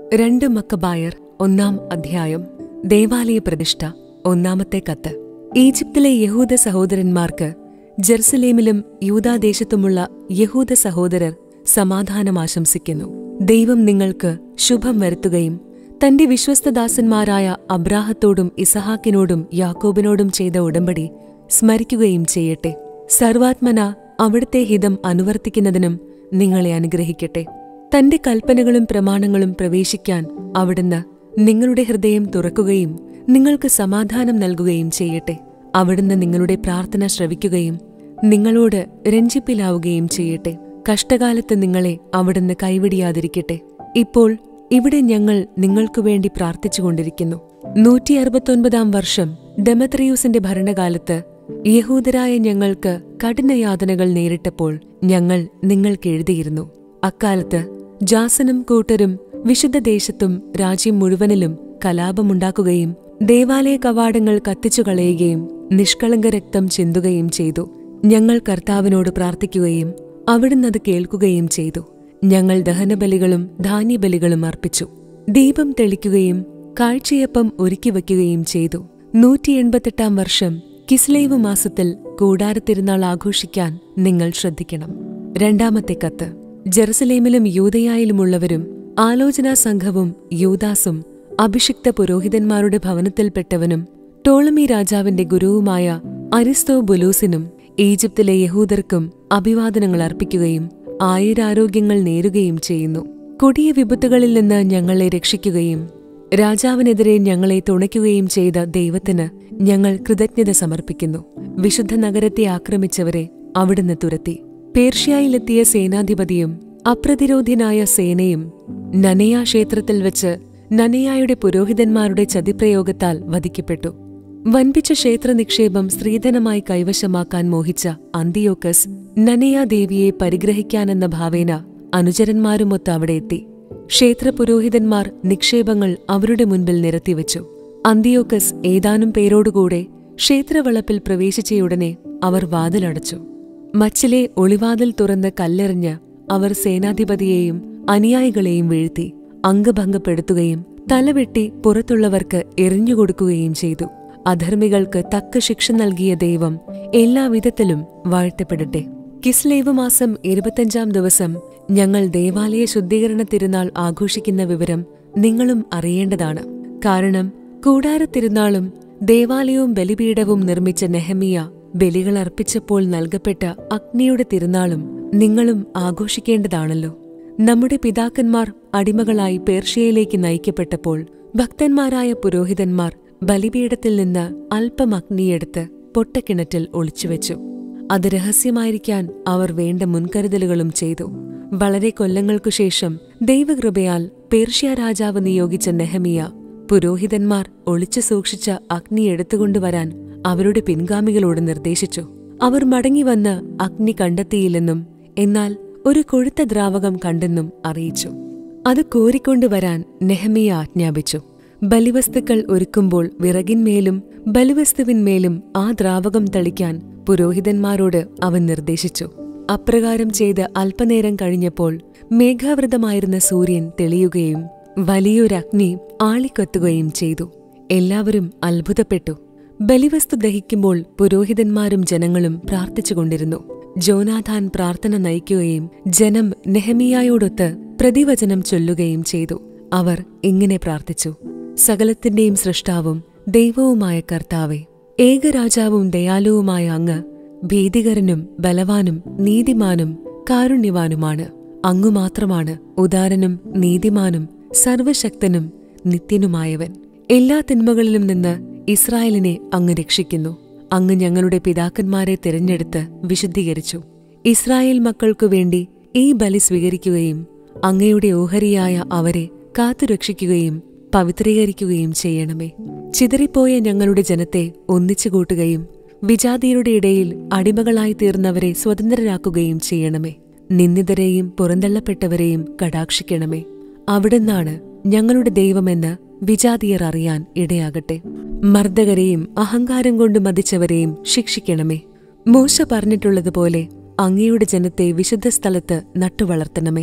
രണ്ട് മക്കബായർ ഒന്നാം അധ്യായം ദേവാലയ പ്രതിഷ്ഠ ഒന്നാമത്തെ കത്ത് ഈജിപ്തിലെ യഹൂദ സഹോദരന്മാർക്ക് ജെറുസലേമിലും യൂദാദേശത്തുമുള്ള യഹൂദ സഹോദരർ സമാധാനം ആശംസിക്കുന്നു ദൈവം നിങ്ങൾക്ക് ശുഭം വരുത്തുകയും തന്റെ വിശ്വസ്തദാസന്മാരായ അബ്രാഹത്തോടും ഇസഹാക്കിനോടും യാക്കോബിനോടും ചെയ്ത ഉടമ്പടി സ്മരിക്കുകയും ചെയ്യട്ടെ സർവാത്മന അവിടുത്തെ ഹിതം അനുവർത്തിക്കുന്നതിനും നിങ്ങളെ അനുഗ്രഹിക്കട്ടെ തന്റെ കൽപ്പനകളും പ്രമാണങ്ങളും പ്രവേശിക്കാൻ അവിടുന്ന് നിങ്ങളുടെ ഹൃദയം തുറക്കുകയും നിങ്ങൾക്ക് സമാധാനം നൽകുകയും ചെയ്യട്ടെ അവിടുന്ന് നിങ്ങളുടെ പ്രാർത്ഥന ശ്രവിക്കുകയും നിങ്ങളോട് രഞ്ജിപ്പിലാവുകയും ചെയ്യട്ടെ കഷ്ടകാലത്ത് നിങ്ങളെ അവിടുന്ന് കൈവിടിയാതിരിക്കട്ടെ ഇപ്പോൾ ഇവിടെ ഞങ്ങൾ നിങ്ങൾക്കു വേണ്ടി പ്രാർത്ഥിച്ചുകൊണ്ടിരിക്കുന്നു നൂറ്റി അറുപത്തൊൻപതാം വർഷം ഡെമത്രിയൂസിന്റെ ഭരണകാലത്ത് യഹൂദരായ ഞങ്ങൾക്ക് കഠിനയാതനകൾ നേരിട്ടപ്പോൾ ഞങ്ങൾ നിങ്ങൾക്ക് എഴുതിയിരുന്നു അക്കാലത്ത് ജാസനും കൂട്ടരും വിശുദ്ധ ദേശത്തും രാജ്യം മുഴുവനിലും കലാപമുണ്ടാക്കുകയും ദേവാലയ കവാടങ്ങൾ കത്തിച്ചു കളയുകയും നിഷ്കളങ്ക രക്തം ചിന്തുകയും ചെയ്തു ഞങ്ങൾ കർത്താവിനോട് പ്രാർത്ഥിക്കുകയും അവിടുന്ന് അത് കേൾക്കുകയും ചെയ്തു ഞങ്ങൾ ദഹനബലികളും ധാന്യബലികളും അർപ്പിച്ചു ദീപം തെളിക്കുകയും കാഴ്ചയപ്പം ഒരുക്കി വയ്ക്കുകയും ചെയ്തു നൂറ്റി എൺപത്തെട്ടാം വർഷം കിസ്ലേവ് മാസത്തിൽ കൂടാരത്തിരുന്നാൾ ആഘോഷിക്കാൻ നിങ്ങൾ ശ്രദ്ധിക്കണം രണ്ടാമത്തെ കത്ത് ജെറുസലേമിലും യൂതയായിലുമുള്ളവരും ആലോചനാ സംഘവും യൂദാസും അഭിഷിക്ത പുരോഹിതന്മാരുടെ ഭവനത്തിൽപ്പെട്ടവനും ടോളമി രാജാവിന്റെ ഗുരുവുമായ അരിസ്തോ ബുലൂസിനും ഈജിപ്തിലെ യഹൂദർക്കും അഭിവാദനങ്ങൾ അർപ്പിക്കുകയും ആയുരാരോഗ്യങ്ങൾ നേരുകയും ചെയ്യുന്നു കൊടിയ വിപത്തുകളിൽ നിന്ന് ഞങ്ങളെ രക്ഷിക്കുകയും രാജാവിനെതിരെ ഞങ്ങളെ തുണയ്ക്കുകയും ചെയ്ത ദൈവത്തിന് ഞങ്ങൾ കൃതജ്ഞത സമർപ്പിക്കുന്നു വിശുദ്ധ നഗരത്തെ ആക്രമിച്ചവരെ അവിടുന്ന് തുരത്തി പേർഷ്യയിലെത്തിയ സേനാധിപതിയും അപ്രതിരോധ്യനായ സേനയും നനയ ക്ഷേത്രത്തിൽ വെച്ച് നനയായുടെ പുരോഹിതന്മാരുടെ ചതിപ്രയോഗത്താൽ വധിക്കപ്പെട്ടു വൻപിച്ച ക്ഷേത്ര നിക്ഷേപം സ്ത്രീധനമായി കൈവശമാക്കാൻ മോഹിച്ച അന്തിയോക്കസ് നനയ ദേവിയെ പരിഗ്രഹിക്കാനെന്ന ഭാവേന അനുചരന്മാരുമൊത്ത് അവിടെ എത്തി ക്ഷേത്ര പുരോഹിതന്മാർ നിക്ഷേപങ്ങൾ അവരുടെ മുൻപിൽ നിരത്തിവെച്ചു അന്തിയോക്കസ് ഏതാനും പേരോടുകൂടെ ക്ഷേത്രവളപ്പിൽ പ്രവേശിച്ചയുടനെ അവർ വാതിലടച്ചു മച്ചിലെ ഒളിവാതിൽ തുറന്ന് കല്ലെറിഞ്ഞ് അവർ സേനാധിപതിയെയും അനുയായികളെയും വീഴ്ത്തി അംഗഭംഗപ്പെടുത്തുകയും തലവെട്ടി പുറത്തുള്ളവർക്ക് എറിഞ്ഞുകൊടുക്കുകയും ചെയ്തു അധർമ്മികൾക്ക് തക്ക ശിക്ഷ നൽകിയ ദൈവം എല്ലാവിധത്തിലും വാഴ്ത്തപ്പെടട്ടെ കിസ്ലേവ് മാസം ഇരുപത്തഞ്ചാം ദിവസം ഞങ്ങൾ ദേവാലയ ശുദ്ധീകരണ തിരുനാൾ ആഘോഷിക്കുന്ന വിവരം നിങ്ങളും അറിയേണ്ടതാണ് കാരണം കൂടാര തിരുനാളും ദേവാലയവും ബലിപീഠവും നിർമ്മിച്ച നെഹമിയ ബലികൾ അർപ്പിച്ചപ്പോൾ നൽകപ്പെട്ട അഗ്നിയുടെ തിരുനാളും നിങ്ങളും ആഘോഷിക്കേണ്ടതാണല്ലോ നമ്മുടെ പിതാക്കന്മാർ അടിമകളായി പേർഷ്യയിലേക്ക് നയിക്കപ്പെട്ടപ്പോൾ ഭക്തന്മാരായ പുരോഹിതന്മാർ ബലിപീഠത്തിൽ നിന്ന് അല്പം അഗ്നിയെടുത്ത് പൊട്ടക്കിണറ്റിൽ ഒളിച്ചുവെച്ചു അത് രഹസ്യമായിരിക്കാൻ അവർ വേണ്ട മുൻകരുതലുകളും ചെയ്തു വളരെ കൊല്ലങ്ങൾക്കു ശേഷം ദൈവകൃപയാൽ പേർഷ്യ രാജാവ് നിയോഗിച്ച നെഹമിയ പുരോഹിതന്മാർ ഒളിച്ചു സൂക്ഷിച്ച അഗ്നി എടുത്തുകൊണ്ടുവരാൻ അവരുടെ പിൻഗാമികളോട് നിർദ്ദേശിച്ചു അവർ മടങ്ങിവന്ന് അഗ്നി കണ്ടെത്തിയില്ലെന്നും എന്നാൽ ഒരു കൊഴുത്ത ദ്രാവകം കണ്ടെന്നും അറിയിച്ചു അത് കോരിക്കൊണ്ടുവരാൻ നെഹമിയ ആജ്ഞാപിച്ചു ബലിവസ്തുക്കൾ ഒരുക്കുമ്പോൾ വിറകിന്മേലും ബലിവസ്തുവിന്മേലും ആ ദ്രാവകം തളിക്കാൻ പുരോഹിതന്മാരോട് അവൻ നിർദ്ദേശിച്ചു അപ്രകാരം ചെയ്ത് അല്പനേരം കഴിഞ്ഞപ്പോൾ മേഘാവൃതമായിരുന്ന സൂര്യൻ തെളിയുകയും വലിയൊരഗ്നി ആളിക്കത്തുകയും ചെയ്തു എല്ലാവരും അത്ഭുതപ്പെട്ടു ബലിവസ്തു ദഹിക്കുമ്പോൾ പുരോഹിതന്മാരും ജനങ്ങളും പ്രാർത്ഥിച്ചുകൊണ്ടിരുന്നു ജോനാഥാൻ പ്രാർത്ഥന നയിക്കുകയും ജനം നെഹമിയായോടൊത്ത് പ്രതിവചനം ചൊല്ലുകയും ചെയ്തു അവർ ഇങ്ങനെ പ്രാർത്ഥിച്ചു സകലത്തിന്റെയും സൃഷ്ടാവും ദൈവവുമായ കർത്താവെ ഏകരാജാവും ദയാലുവുമായ അങ്ങ് ഭീതികരനും ബലവാനും നീതിമാനും കാരുണ്യവാനുമാണ് അങ്ങു മാത്രമാണ് ഉദാരനും നീതിമാനും സർവശക്തനും നിത്യനുമായവൻ എല്ലാ തിന്മകളിലും നിന്ന് ഇസ്രായേലിനെ അങ്ങ് രക്ഷിക്കുന്നു അങ്ങ് ഞങ്ങളുടെ പിതാക്കന്മാരെ തിരഞ്ഞെടുത്ത് വിശുദ്ധീകരിച്ചു ഇസ്രായേൽ മക്കൾക്കു വേണ്ടി ഈ ബലി സ്വീകരിക്കുകയും അങ്ങയുടെ ഓഹരിയായ അവരെ കാത്തുരക്ഷിക്കുകയും പവിത്രീകരിക്കുകയും ചെയ്യണമേ ചിതറിപ്പോയ ഞങ്ങളുടെ ജനത്തെ ഒന്നിച്ചുകൂട്ടുകയും വിജാതിയരുടെ ഇടയിൽ അടിമകളായി തീർന്നവരെ സ്വതന്ത്രരാക്കുകയും ചെയ്യണമേ നിന്ദിതരെയും പുറന്തള്ളപ്പെട്ടവരെയും കടാക്ഷിക്കണമേ അവിടുന്നാണ് ഞങ്ങളുടെ ദൈവമെന്ന് വിജാതിയർ അറിയാൻ ഇടയാകട്ടെ മർദ്ദകരെയും അഹങ്കാരം കൊണ്ട് മതിച്ചവരെയും ശിക്ഷിക്കണമേ മോശ പറഞ്ഞിട്ടുള്ളതുപോലെ അങ്ങയുടെ ജനത്തെ വിശുദ്ധ സ്ഥലത്ത് നട്ടുവളർത്തണമേ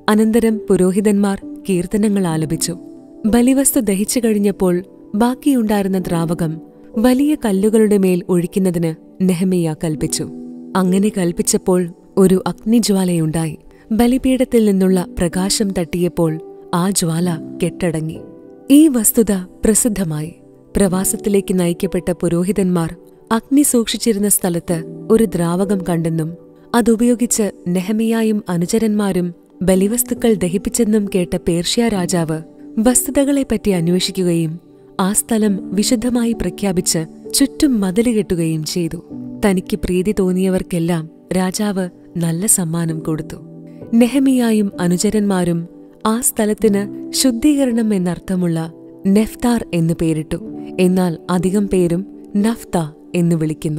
അനന്തരം പുരോഹിതന്മാർ കീർത്തനങ്ങൾ ആലപിച്ചു ബലിവസ്തു ദഹിച്ചു കഴിഞ്ഞപ്പോൾ ബാക്കിയുണ്ടായിരുന്ന ദ്രാവകം വലിയ കല്ലുകളുടെ മേൽ ഒഴിക്കുന്നതിന് നെഹമിയ കൽപ്പിച്ചു അങ്ങനെ കൽപ്പിച്ചപ്പോൾ ഒരു അഗ്നിജ്വാലയുണ്ടായി ബലിപീഠത്തിൽ നിന്നുള്ള പ്രകാശം തട്ടിയപ്പോൾ ആ ജ്വാല കെട്ടടങ്ങി ഈ വസ്തുത പ്രസിദ്ധമായി പ്രവാസത്തിലേക്ക് നയിക്കപ്പെട്ട പുരോഹിതന്മാർ അഗ്നി സൂക്ഷിച്ചിരുന്ന സ്ഥലത്ത് ഒരു ദ്രാവകം കണ്ടെന്നും അതുപയോഗിച്ച് നെഹമിയായും അനുചരന്മാരും ബലിവസ്തുക്കൾ ദഹിപ്പിച്ചെന്നും കേട്ട പേർഷ്യ രാജാവ് വസ്തുതകളെപ്പറ്റി അന്വേഷിക്കുകയും ആ സ്ഥലം വിശുദ്ധമായി പ്രഖ്യാപിച്ച് ചുറ്റും മതില് കെട്ടുകയും ചെയ്തു തനിക്ക് പ്രീതി തോന്നിയവർക്കെല്ലാം രാജാവ് നല്ല സമ്മാനം കൊടുത്തു നെഹമിയായും അനുചരന്മാരും ആ സ്ഥലത്തിന് ശുദ്ധീകരണം എന്നർത്ഥമുള്ള നെഫ്താർ എന്നു പേരിട്ടു എന്നാൽ അധികം പേരും നഫ്ത എന്ന് വിളിക്കുന്നു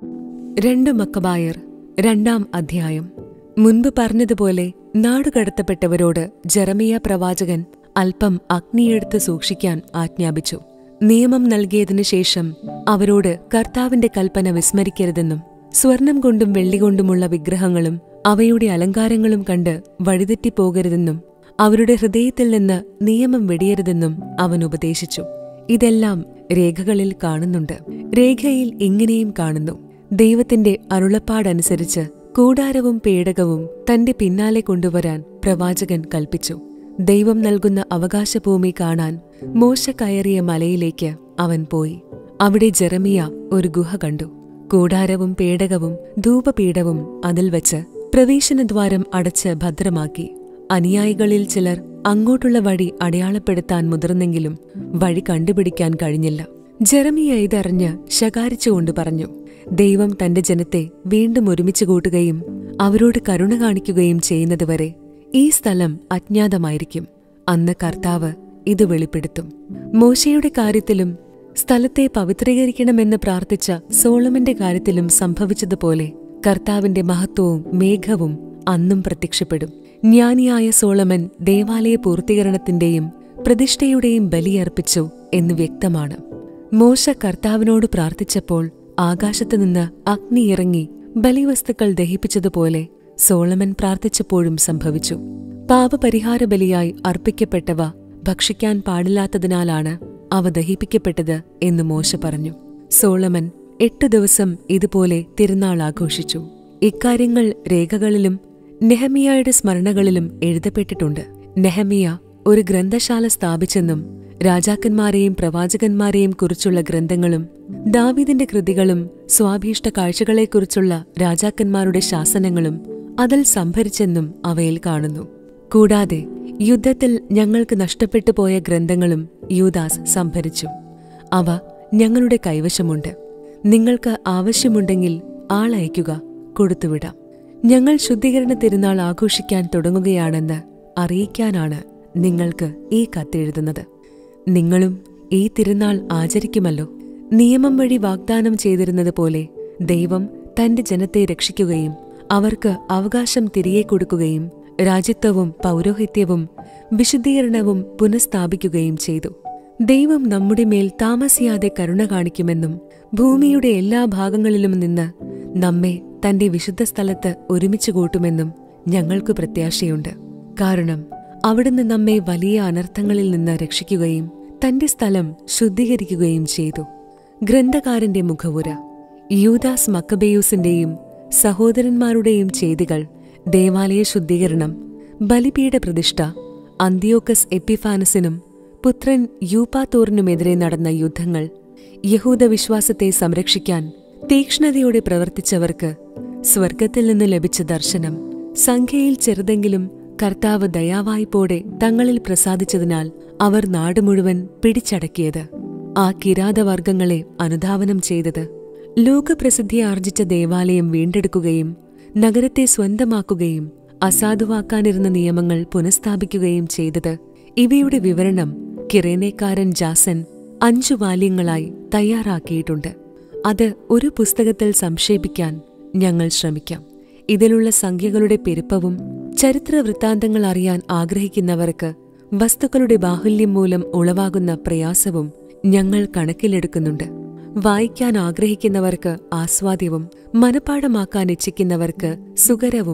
രണ്ട് മക്കബായർ രണ്ടാം അധ്യായം മുൻപ് പറഞ്ഞതുപോലെ നാടുകടത്തപ്പെട്ടവരോട് ജെറമിയ പ്രവാചകൻ അല്പം അഗ്നിയെടുത്ത് സൂക്ഷിക്കാൻ ആജ്ഞാപിച്ചു നിയമം നൽകിയതിനു ശേഷം അവരോട് കർത്താവിന്റെ കൽപ്പന വിസ്മരിക്കരുതെന്നും സ്വർണം കൊണ്ടും വെള്ളി കൊണ്ടുമുള്ള വിഗ്രഹങ്ങളും അവയുടെ അലങ്കാരങ്ങളും കണ്ട് വഴിതെറ്റിപ്പോകരുതെന്നും അവരുടെ ഹൃദയത്തിൽ നിന്ന് നിയമം വെടിയരുതെന്നും അവൻ ഉപദേശിച്ചു ഇതെല്ലാം രേഖകളിൽ കാണുന്നുണ്ട് രേഖയിൽ ഇങ്ങനെയും കാണുന്നു ദൈവത്തിന്റെ അരുളപ്പാടനുസരിച്ച് കൂടാരവും പേടകവും തന്റെ പിന്നാലെ കൊണ്ടുവരാൻ പ്രവാചകൻ കൽപ്പിച്ചു ദൈവം നൽകുന്ന അവകാശഭൂമി കാണാൻ മോശ കയറിയ മലയിലേക്ക് അവൻ പോയി അവിടെ ജെറമിയ ഒരു ഗുഹ കണ്ടു കൂടാരവും പേടകവും ധൂപപീഠവും അതിൽ വച്ച് പ്രവേശനദ്വാരം അടച്ച് ഭദ്രമാക്കി അനുയായികളിൽ ചിലർ അങ്ങോട്ടുള്ള വഴി അടയാളപ്പെടുത്താൻ മുതിർന്നെങ്കിലും വഴി കണ്ടുപിടിക്കാൻ കഴിഞ്ഞില്ല ജെറമിയ ഇതറിഞ്ഞ് ശകാരിച്ചുകൊണ്ട് പറഞ്ഞു ദൈവം തന്റെ ജനത്തെ വീണ്ടും ഒരുമിച്ച് കൂട്ടുകയും അവരോട് കരുണ കാണിക്കുകയും ചെയ്യുന്നതുവരെ ഈ സ്ഥലം അജ്ഞാതമായിരിക്കും അന്ന് കർത്താവ് ഇത് വെളിപ്പെടുത്തും മോശയുടെ കാര്യത്തിലും സ്ഥലത്തെ പവിത്രീകരിക്കണമെന്ന് പ്രാർത്ഥിച്ച സോളമന്റെ കാര്യത്തിലും സംഭവിച്ചതുപോലെ കർത്താവിന്റെ മഹത്വവും മേഘവും അന്നും പ്രത്യക്ഷപ്പെടും ജ്ഞാനിയായ സോളമൻ ദേവാലയ പൂർത്തീകരണത്തിന്റെയും പ്രതിഷ്ഠയുടെയും ബലിയർപ്പിച്ചു എന്ന് വ്യക്തമാണ് മോശ കർത്താവിനോട് പ്രാർത്ഥിച്ചപ്പോൾ ആകാശത്തുനിന്ന് അഗ്നി ഇറങ്ങി ബലിവസ്തുക്കൾ ദഹിപ്പിച്ചതുപോലെ സോളമൻ പ്രാർത്ഥിച്ചപ്പോഴും സംഭവിച്ചു പാപപരിഹാര ബലിയായി അർപ്പിക്കപ്പെട്ടവ ഭക്ഷിക്കാൻ പാടില്ലാത്തതിനാലാണ് അവ ദഹിപ്പിക്കപ്പെട്ടത് എന്ന് മോശ പറഞ്ഞു സോളമൻ എട്ടു ദിവസം ഇതുപോലെ തിരുനാൾ ആഘോഷിച്ചു ഇക്കാര്യങ്ങൾ രേഖകളിലും നെഹമിയയുടെ സ്മരണകളിലും എഴുതപ്പെട്ടിട്ടുണ്ട് നെഹമിയ ഒരു ഗ്രന്ഥശാല സ്ഥാപിച്ചെന്നും രാജാക്കന്മാരെയും പ്രവാചകന്മാരെയും കുറിച്ചുള്ള ഗ്രന്ഥങ്ങളും ദാവീദിന്റെ കൃതികളും സ്വാഭീഷ്ട കാഴ്ചകളെക്കുറിച്ചുള്ള രാജാക്കന്മാരുടെ ശാസനങ്ങളും അതിൽ സംഭരിച്ചെന്നും അവയിൽ കാണുന്നു കൂടാതെ യുദ്ധത്തിൽ ഞങ്ങൾക്ക് നഷ്ടപ്പെട്ടു പോയ ഗ്രന്ഥങ്ങളും യൂദാസ് സംഭരിച്ചു അവ ഞങ്ങളുടെ കൈവശമുണ്ട് നിങ്ങൾക്ക് ആവശ്യമുണ്ടെങ്കിൽ ആളയക്കുക കൊടുത്തുവിടാം ഞങ്ങൾ ശുദ്ധീകരണ തിരുനാൾ ആഘോഷിക്കാൻ തുടങ്ങുകയാണെന്ന് അറിയിക്കാനാണ് നിങ്ങൾക്ക് ഈ കത്തെഴുതുന്നത് നിങ്ങളും ഈ തിരുനാൾ ആചരിക്കുമല്ലോ നിയമം വഴി വാഗ്ദാനം ചെയ്തിരുന്നത് പോലെ ദൈവം തന്റെ ജനത്തെ രക്ഷിക്കുകയും അവർക്ക് അവകാശം തിരികെ കൊടുക്കുകയും രാജ്യത്വവും പൗരോഹിത്യവും വിശുദ്ധീകരണവും പുനഃസ്ഥാപിക്കുകയും ചെയ്തു ദൈവം നമ്മുടെ മേൽ താമസിയാതെ കരുണ കാണിക്കുമെന്നും ഭൂമിയുടെ എല്ലാ ഭാഗങ്ങളിലും നിന്ന് നമ്മെ തന്റെ വിശുദ്ധ സ്ഥലത്ത് ഒരുമിച്ച് കൂട്ടുമെന്നും ഞങ്ങൾക്ക് പ്രത്യാശയുണ്ട് കാരണം അവിടുന്ന് നമ്മെ വലിയ അനർത്ഥങ്ങളിൽ നിന്ന് രക്ഷിക്കുകയും തന്റെ സ്ഥലം ശുദ്ധീകരിക്കുകയും ചെയ്തു ഗ്രന്ഥകാരന്റെ മുഖവുര യൂദാസ് മക്കബേയൂസിന്റെയും സഹോദരന്മാരുടെയും ചെയ്തികൾ ദേവാലയ ശുദ്ധീകരണം ബലിപീഠ പ്രതിഷ്ഠ അന്തിയോക്കസ് എപ്പിഫാനസിനും പുത്രൻ യൂപ്പാത്തോറിനുമെതിരെ നടന്ന യുദ്ധങ്ങൾ യഹൂദ വിശ്വാസത്തെ സംരക്ഷിക്കാൻ തീക്ഷ്ണതയോടെ പ്രവർത്തിച്ചവർക്ക് സ്വർഗത്തിൽ നിന്ന് ലഭിച്ച ദർശനം സംഖ്യയിൽ ചെറുതെങ്കിലും കർത്താവ് ദയാവായ്പോടെ തങ്ങളിൽ പ്രസാദിച്ചതിനാൽ അവർ നാട് മുഴുവൻ പിടിച്ചടക്കിയത് ആ കിരാതവർഗങ്ങളെ അനുധാവനം ചെയ്തത് ലോകപ്രസിദ്ധി ആർജിച്ച ദേവാലയം വീണ്ടെടുക്കുകയും നഗരത്തെ സ്വന്തമാക്കുകയും അസാധുവാക്കാനിരുന്ന നിയമങ്ങൾ പുനഃസ്ഥാപിക്കുകയും ചെയ്തത് ഇവയുടെ വിവരണം കിറേനേക്കാരൻ ജാസൻ അഞ്ചു വാല്യങ്ങളായി തയ്യാറാക്കിയിട്ടുണ്ട് അത് ഒരു പുസ്തകത്തിൽ സംക്ഷേപിക്കാൻ ഞങ്ങൾ ശ്രമിക്കാം ഇതിലുള്ള സംഖ്യകളുടെ പെരുപ്പവും ചരിത്ര വൃത്താന്തങ്ങൾ അറിയാൻ ആഗ്രഹിക്കുന്നവർക്ക് വസ്തുക്കളുടെ ബാഹുല്യം മൂലം ഉളവാകുന്ന പ്രയാസവും ഞങ്ങൾ കണക്കിലെടുക്കുന്നുണ്ട് വായിക്കാൻ ആഗ്രഹിക്കുന്നവർക്ക് ആസ്വാദ്യവും മനപാഠമാക്കാൻ ഇച്ഛിക്കുന്നവർക്ക് സുഖരവും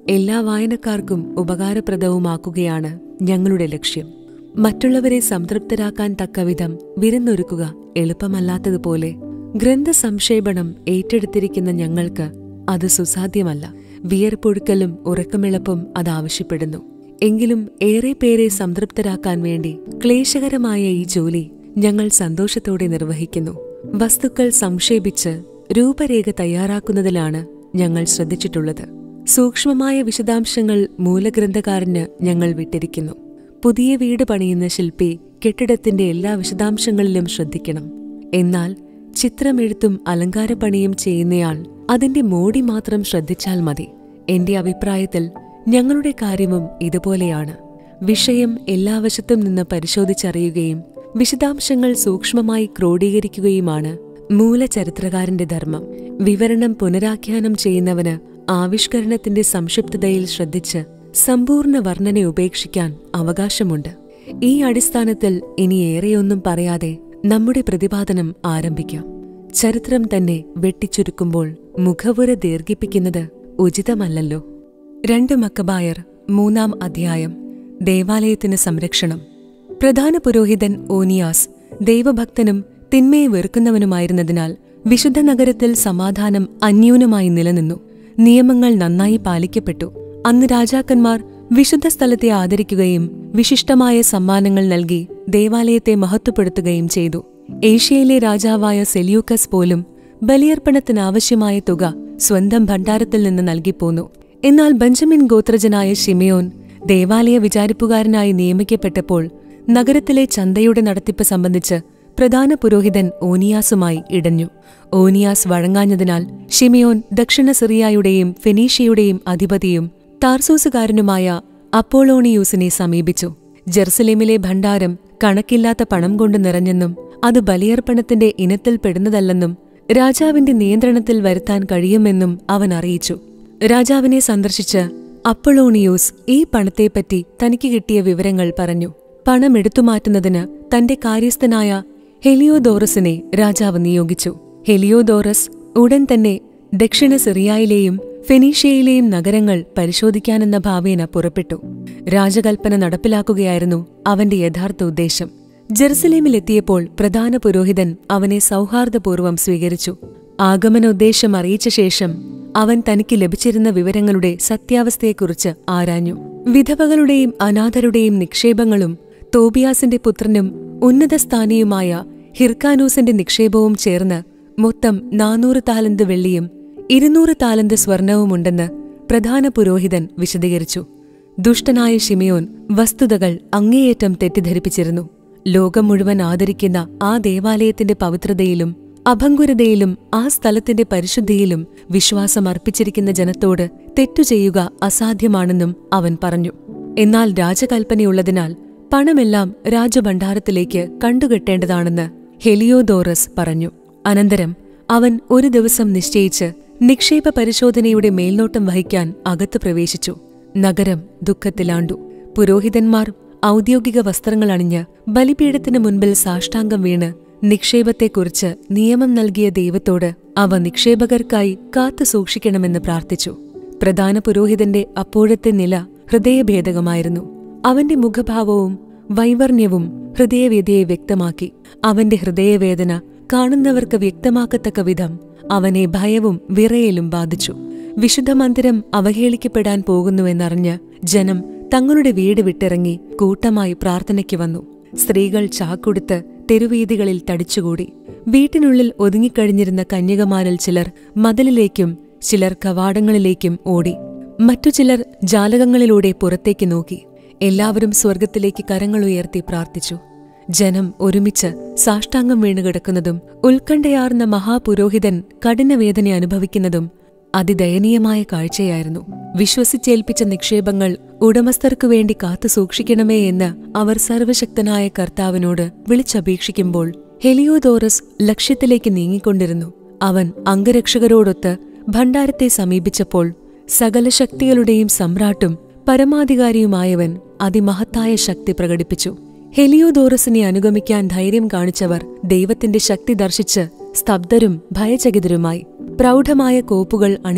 എല്ലാ വായനക്കാർക്കും ഉപകാരപ്രദവുമാക്കുകയാണ് ഞങ്ങളുടെ ലക്ഷ്യം മറ്റുള്ളവരെ സംതൃപ്തരാക്കാൻ തക്കവിധം വിരുന്നൊരുക്കുക എളുപ്പമല്ലാത്തതുപോലെ ഗ്രന്ഥ സംക്ഷേപണം ഏറ്റെടുത്തിരിക്കുന്ന ഞങ്ങൾക്ക് അത് സുസാധ്യമല്ല വിയർപ്പൊഴുക്കലും ഉറക്കമിളപ്പും അത് ആവശ്യപ്പെടുന്നു എങ്കിലും ഏറെ പേരെ സംതൃപ്തരാക്കാൻ വേണ്ടി ക്ലേശകരമായ ഈ ജോലി ഞങ്ങൾ സന്തോഷത്തോടെ നിർവഹിക്കുന്നു വസ്തുക്കൾ സംക്ഷേപിച്ച് രൂപരേഖ തയ്യാറാക്കുന്നതിലാണ് ഞങ്ങൾ ശ്രദ്ധിച്ചിട്ടുള്ളത് സൂക്ഷ്മമായ വിശദാംശങ്ങൾ മൂലഗ്രന്ഥകാരന് ഞങ്ങൾ വിട്ടിരിക്കുന്നു പുതിയ വീട് പണിയുന്ന ശില്പി കെട്ടിടത്തിന്റെ എല്ലാ വിശദാംശങ്ങളിലും ശ്രദ്ധിക്കണം എന്നാൽ ചിത്രമെഴുത്തും അലങ്കാരപ്പണിയും ചെയ്യുന്നയാൾ അതിന്റെ മോടി മാത്രം ശ്രദ്ധിച്ചാൽ മതി എന്റെ അഭിപ്രായത്തിൽ ഞങ്ങളുടെ കാര്യവും ഇതുപോലെയാണ് വിഷയം എല്ലാ വശത്തും നിന്ന് പരിശോധിച്ചറിയുകയും വിശദാംശങ്ങൾ സൂക്ഷ്മമായി ക്രോഡീകരിക്കുകയുമാണ് മൂലചരിത്രകാരന്റെ ധർമ്മം വിവരണം പുനരാഖ്യാനം ചെയ്യുന്നവന് ആവിഷ്കരണത്തിന്റെ സംക്ഷിപ്തതയിൽ ശ്രദ്ധിച്ച് സമ്പൂർണ്ണ വർണ്ണന ഉപേക്ഷിക്കാൻ അവകാശമുണ്ട് ഈ അടിസ്ഥാനത്തിൽ ഇനി ഏറെയൊന്നും പറയാതെ നമ്മുടെ പ്രതിപാദനം ആരംഭിക്കാം ചരിത്രം തന്നെ വെട്ടിച്ചുരുക്കുമ്പോൾ മുഖവുര ദീർഘിപ്പിക്കുന്നത് ഉചിതമല്ലല്ലോ രണ്ട് മക്കബായർ മൂന്നാം അധ്യായം ദേവാലയത്തിന് സംരക്ഷണം പ്രധാന പുരോഹിതൻ ഓനിയാസ് ദൈവഭക്തനും തിന്മയെ വെറുക്കുന്നവനുമായിരുന്നതിനാൽ വിശുദ്ധ നഗരത്തിൽ സമാധാനം അന്യൂനമായി നിലനിന്നു നിയമങ്ങൾ നന്നായി പാലിക്കപ്പെട്ടു അന്ന് രാജാക്കന്മാർ വിശുദ്ധ സ്ഥലത്തെ ആദരിക്കുകയും വിശിഷ്ടമായ സമ്മാനങ്ങൾ നൽകി ദേവാലയത്തെ മഹത്വപ്പെടുത്തുകയും ചെയ്തു ഏഷ്യയിലെ രാജാവായ സെല്യൂക്കസ് പോലും ബലിയർപ്പണത്തിനാവശ്യമായ തുക സ്വന്തം ഭണ്ഡാരത്തിൽ നിന്ന് നൽകിപ്പോന്നു എന്നാൽ ബെഞ്ചമിൻ ഗോത്രജനായ ഷിമയോൻ ദേവാലയ വിചാരിപ്പുകാരനായി നിയമിക്കപ്പെട്ടപ്പോൾ നഗരത്തിലെ ചന്തയുടെ നടത്തിപ്പ് സംബന്ധിച്ച് പ്രധാന പുരോഹിതൻ ഓനിയാസുമായി ഇടഞ്ഞു ഓനിയാസ് വഴങ്ങാഞ്ഞതിനാൽ ഷിമയോൻ ദക്ഷിണ സിറിയായുടെയും ഫെനീഷ്യയുടെയും അധിപതിയും താർസൂസുകാരനുമായ അപ്പോളോണിയൂസിനെ സമീപിച്ചു ജെറുസലേമിലെ ഭണ്ഡാരം കണക്കില്ലാത്ത പണം കൊണ്ട് നിറഞ്ഞെന്നും അത് ബലിയർപ്പണത്തിന്റെ ഇനത്തിൽ പെടുന്നതല്ലെന്നും രാജാവിന്റെ നിയന്ത്രണത്തിൽ വരുത്താൻ കഴിയുമെന്നും അവൻ അറിയിച്ചു രാജാവിനെ സന്ദർശിച്ച് അപ്പളോണിയൂസ് ഈ പണത്തെപ്പറ്റി തനിക്ക് കിട്ടിയ വിവരങ്ങൾ പറഞ്ഞു പണം എടുത്തുമാറ്റുന്നതിന് തന്റെ കാര്യസ്ഥനായ ഹെലിയോദോറസിനെ രാജാവ് നിയോഗിച്ചു ഹെലിയോദോറസ് ഉടൻ തന്നെ ദക്ഷിണ സിറിയായിലെയും ഫെനീഷ്യയിലെയും നഗരങ്ങൾ പരിശോധിക്കാനെന്ന ഭാവേന പുറപ്പെട്ടു രാജകൽപ്പന നടപ്പിലാക്കുകയായിരുന്നു അവന്റെ യഥാർത്ഥ ഉദ്ദേശം ജെറുസലേമിലെത്തിയപ്പോൾ പ്രധാന പുരോഹിതൻ അവനെ സൗഹാർദ്ദപൂർവ്വം സ്വീകരിച്ചു ആഗമനോദ്ദേശം അറിയിച്ച ശേഷം അവൻ തനിക്ക് ലഭിച്ചിരുന്ന വിവരങ്ങളുടെ സത്യാവസ്ഥയെക്കുറിച്ച് ആരാഞ്ഞു വിധവകളുടെയും അനാഥരുടെയും നിക്ഷേപങ്ങളും തോബിയാസിന്റെ പുത്രനും ഉന്നതസ്ഥാനിയുമായ ഹിർക്കാനൂസിന്റെ നിക്ഷേപവും ചേർന്ന് മൊത്തം നാനൂറ് താലന്ത് വെള്ളിയും ഇരുന്നൂറ് താലന്ത് സ്വർണവുമുണ്ടെന്ന് പ്രധാന പുരോഹിതൻ വിശദീകരിച്ചു ദുഷ്ടനായ ഷിമയോൻ വസ്തുതകൾ അങ്ങേയറ്റം തെറ്റിദ്ധരിപ്പിച്ചിരുന്നു ലോകം മുഴുവൻ ആദരിക്കുന്ന ആ ദേവാലയത്തിന്റെ പവിത്രതയിലും അഭംഗുരതയിലും ആ സ്ഥലത്തിന്റെ പരിശുദ്ധിയിലും വിശ്വാസം അർപ്പിച്ചിരിക്കുന്ന ജനത്തോട് തെറ്റു ചെയ്യുക അസാധ്യമാണെന്നും അവൻ പറഞ്ഞു എന്നാൽ രാജകൽപ്പനയുള്ളതിനാൽ പണമെല്ലാം രാജഭണ്ഡാരത്തിലേക്ക് കണ്ടുകെട്ടേണ്ടതാണെന്ന് ഹെലിയോദോറസ് പറഞ്ഞു അനന്തരം അവൻ ഒരു ദിവസം നിശ്ചയിച്ച് നിക്ഷേപ പരിശോധനയുടെ മേൽനോട്ടം വഹിക്കാൻ അകത്ത് പ്രവേശിച്ചു നഗരം ദുഃഖത്തിലാണ്ടു പുരോഹിതന്മാർ ഔദ്യോഗിക വസ്ത്രങ്ങൾ അണിഞ്ഞ് ബലിപീഠത്തിനു മുൻപിൽ സാഷ്ടാംഗം വീണ് നിക്ഷേപത്തെക്കുറിച്ച് നിയമം നൽകിയ ദൈവത്തോട് അവ നിക്ഷേപകർക്കായി കാത്തു സൂക്ഷിക്കണമെന്ന് പ്രാർത്ഥിച്ചു പ്രധാന പുരോഹിതന്റെ അപ്പോഴത്തെ നില ഹൃദയഭേദകമായിരുന്നു അവന്റെ മുഖഭാവവും വൈവർണ്യവും ഹൃദയവേദയെ വ്യക്തമാക്കി അവന്റെ ഹൃദയവേദന കാണുന്നവർക്ക് വ്യക്തമാക്കത്തക്ക വിധം അവനെ ഭയവും വിറയലും ബാധിച്ചു വിശുദ്ധ മന്ദിരം അവഹേളിക്കപ്പെടാൻ പോകുന്നുവെന്നറിഞ്ഞ് ജനം തങ്ങളുടെ വീട് വിട്ടിറങ്ങി കൂട്ടമായി പ്രാർത്ഥനയ്ക്ക് വന്നു സ്ത്രീകൾ ചാക്കൊടുത്ത് തെരുവീതികളിൽ തടിച്ചുകൂടി വീട്ടിനുള്ളിൽ ഒതുങ്ങിക്കഴിഞ്ഞിരുന്ന കന്യകമാരിൽ ചിലർ മതിലിലേക്കും ചിലർ കവാടങ്ങളിലേക്കും ഓടി മറ്റു ചിലർ ജാലകങ്ങളിലൂടെ പുറത്തേക്ക് നോക്കി എല്ലാവരും സ്വർഗത്തിലേക്ക് കരങ്ങളുയർത്തി പ്രാർത്ഥിച്ചു ജനം ഒരുമിച്ച് സാഷ്ടാംഗം വീണുകിടക്കുന്നതും ഉത്കണ്ഠയാർന്ന മഹാപുരോഹിതൻ കഠിനവേദന അനുഭവിക്കുന്നതും അതിദയനീയമായ കാഴ്ചയായിരുന്നു വിശ്വസിച്ചേൽപ്പിച്ച നിക്ഷേപങ്ങൾ ഉടമസ്ഥർക്കു വേണ്ടി കാത്തു സൂക്ഷിക്കണമേ എന്ന് അവർ സർവശക്തനായ കർത്താവിനോട് വിളിച്ചപേക്ഷിക്കുമ്പോൾ ഹെലിയോദോറസ് ലക്ഷ്യത്തിലേക്ക് നീങ്ങിക്കൊണ്ടിരുന്നു അവൻ അംഗരക്ഷകരോടൊത്ത് ഭണ്ഡാരത്തെ സമീപിച്ചപ്പോൾ സകല ശക്തികളുടെയും സമ്രാട്ടും പരമാധികാരിയുമായവൻ അതിമഹത്തായ ശക്തി പ്രകടിപ്പിച്ചു ഹെലിയോദോറസിനെ അനുഗമിക്കാൻ ധൈര്യം കാണിച്ചവർ ദൈവത്തിന്റെ ശക്തി ദർശിച്ച് സ്തബ്ധരും ഭയചകിതരുമായി പ്രൗഢമായ കോപ്പുകൾ അണിഞ്ഞ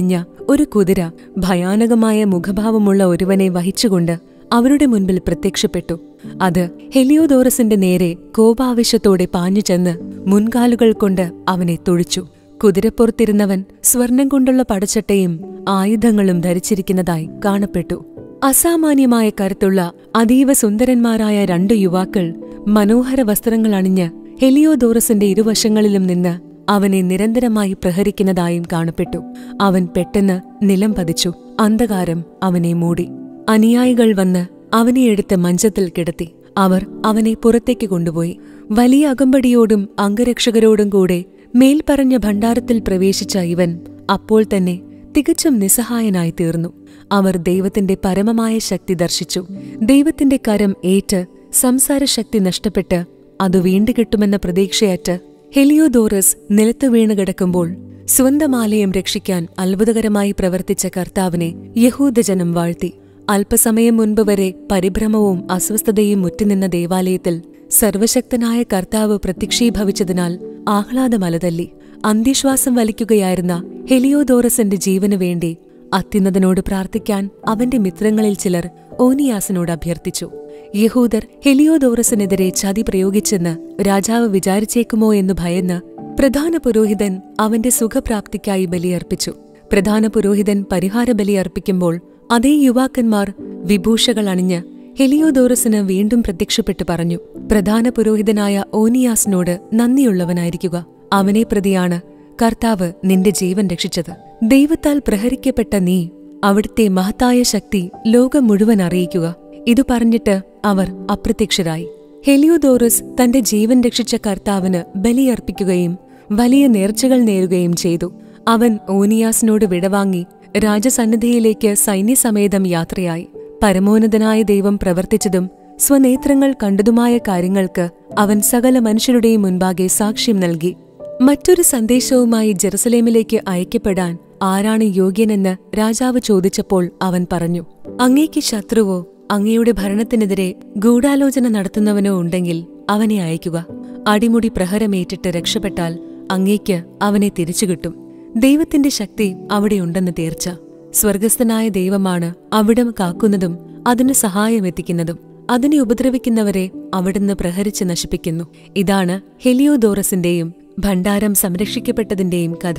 ഒരു കുതിര ഭയാനകമായ മുഖഭാവമുള്ള ഒരുവനെ വഹിച്ചുകൊണ്ട് അവരുടെ മുൻപിൽ പ്രത്യക്ഷപ്പെട്ടു അത് ഹെലിയോദോറസിന്റെ നേരെ കോപാവേശത്തോടെ പാഞ്ഞു ചെന്ന് മുൻകാലുകൾ കൊണ്ട് അവനെ തൊഴിച്ചു കുതിരപ്പുറത്തിരുന്നവൻ സ്വർണം കൊണ്ടുള്ള പടച്ചട്ടയും ആയുധങ്ങളും ധരിച്ചിരിക്കുന്നതായി കാണപ്പെട്ടു അസാമാന്യമായ കരുത്തുള്ള അതീവ സുന്ദരന്മാരായ രണ്ടു യുവാക്കൾ മനോഹര വസ്ത്രങ്ങൾ അണിഞ്ഞ് ഹെലിയോദോറസിന്റെ ഇരുവശങ്ങളിലും നിന്ന് അവനെ നിരന്തരമായി പ്രഹരിക്കുന്നതായും കാണപ്പെട്ടു അവൻ പെട്ടെന്ന് നിലം പതിച്ചു അന്ധകാരം അവനെ മൂടി അനുയായികൾ വന്ന് അവനെ എടുത്ത് മഞ്ചത്തിൽ കിടത്തി അവർ അവനെ പുറത്തേക്ക് കൊണ്ടുപോയി വലിയ അകമ്പടിയോടും അംഗരക്ഷകരോടും കൂടെ മേൽപ്പറഞ്ഞ ഭണ്ഡാരത്തിൽ പ്രവേശിച്ച ഇവൻ അപ്പോൾ തന്നെ തികച്ചും നിസ്സഹായനായി തീർന്നു അവർ ദൈവത്തിന്റെ പരമമായ ശക്തി ദർശിച്ചു ദൈവത്തിന്റെ കരം ഏറ്റ് സംസാരശക്തി നഷ്ടപ്പെട്ട് അത് വീണ്ടുകിട്ടുമെന്ന പ്രതീക്ഷയറ്റ് ഹെലിയോദോറസ് നിലത്തു വീണ് കിടക്കുമ്പോൾ സ്വന്തം ആലയം രക്ഷിക്കാൻ അത്ഭുതകരമായി പ്രവർത്തിച്ച കർത്താവിനെ യഹൂദജനം വാഴ്ത്തി അല്പസമയം മുൻപ് വരെ പരിഭ്രമവും അസ്വസ്ഥതയും മുറ്റുനിന്ന ദേവാലയത്തിൽ സർവശക്തനായ കർത്താവ് പ്രത്യക്ഷീഭവിച്ചതിനാൽ ആഹ്ലാദമലതല്ലി അന്ത്യശ്വാസം വലിക്കുകയായിരുന്ന ഹെലിയോദോറസിന്റെ ജീവനു വേണ്ടി അത്യുന്നതനോട് പ്രാർത്ഥിക്കാൻ അവന്റെ മിത്രങ്ങളിൽ ചിലർ ഓനിയാസിനോട് അഭ്യർത്ഥിച്ചു യഹൂദർ ഹെലിയോദോറസിനെതിരെ ചതി പ്രയോഗിച്ചെന്ന് രാജാവ് വിചാരിച്ചേക്കുമോ എന്ന് ഭയന്ന് പ്രധാന പുരോഹിതൻ അവന്റെ സുഖപ്രാപ്തിക്കായി ബലിയർപ്പിച്ചു പ്രധാന പുരോഹിതൻ പരിഹാര ബലിയർപ്പിക്കുമ്പോൾ അതേ യുവാക്കന്മാർ വിഭൂഷകൾ അണിഞ്ഞ് ഹെലിയോദോറസിന് വീണ്ടും പ്രത്യക്ഷപ്പെട്ടു പറഞ്ഞു പ്രധാന പുരോഹിതനായ ഓനിയാസിനോട് നന്ദിയുള്ളവനായിരിക്കുക അവനെ പ്രതിയാണ് കർത്താവ് നിന്റെ ജീവൻ രക്ഷിച്ചത് ദൈവത്താൽ പ്രഹരിക്കപ്പെട്ട നീ അവിടുത്തെ മഹത്തായ ശക്തി ലോകം മുഴുവൻ അറിയിക്കുക ഇതു പറഞ്ഞിട്ട് അവർ അപ്രത്യക്ഷരായി ഹെലിയോദോറസ് തന്റെ ജീവൻ രക്ഷിച്ച കർത്താവിന് ബലിയർപ്പിക്കുകയും വലിയ നേർച്ചകൾ നേരുകയും ചെയ്തു അവൻ ഓനിയാസിനോട് വിടവാങ്ങി രാജസന്നിധിയിലേക്ക് സൈന്യസമേതം യാത്രയായി പരമോന്നതനായ ദൈവം പ്രവർത്തിച്ചതും സ്വനേത്രങ്ങൾ കണ്ടതുമായ കാര്യങ്ങൾക്ക് അവൻ സകല മനുഷ്യരുടെയും മുൻപാകെ സാക്ഷ്യം നൽകി മറ്റൊരു സന്ദേശവുമായി ജെറുസലേമിലേക്ക് അയക്കപ്പെടാൻ ആരാണ് യോഗ്യനെന്ന് രാജാവ് ചോദിച്ചപ്പോൾ അവൻ പറഞ്ഞു അങ്ങേക്ക് ശത്രുവോ അങ്ങയുടെ ഭരണത്തിനെതിരെ ഗൂഢാലോചന നടത്തുന്നവനോ ഉണ്ടെങ്കിൽ അവനെ അയക്കുക അടിമുടി പ്രഹരമേറ്റിട്ട് രക്ഷപ്പെട്ടാൽ അങ്ങേക്ക് അവനെ തിരിച്ചുകിട്ടും ദൈവത്തിന്റെ ശക്തി അവിടെയുണ്ടെന്ന് തീർച്ച സ്വർഗസ്ഥനായ ദൈവമാണ് അവിടം കാക്കുന്നതും അതിന് സഹായമെത്തിക്കുന്നതും അതിനെ ഉപദ്രവിക്കുന്നവരെ അവിടുന്ന് പ്രഹരിച്ച് നശിപ്പിക്കുന്നു ഇതാണ് ഹെലിയോദോറസിന്റെയും ഭണ്ഡാരം സംരക്ഷിക്കപ്പെട്ടതിന്റെയും കഥ